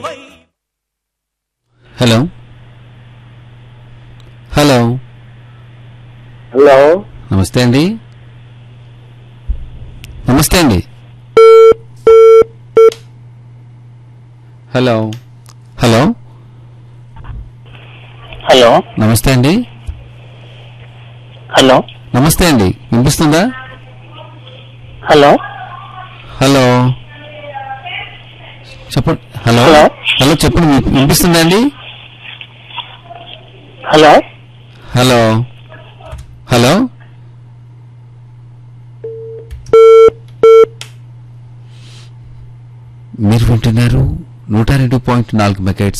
Hello hello hello నమస్తే అండి నమస్తే అండి హలో హలో హలో నమస్తే అండి హలో నమస్తే అండి వినిపిస్తుందా హలో హలో చెప్పండి హలో హలో. హలో చెప్పండి విని- వినిపిస్తుందా అండి హలో హలో హలో మీరు వింటున్నారు నూట రెండు పాయింట్ నాలుగు మెగాట్స్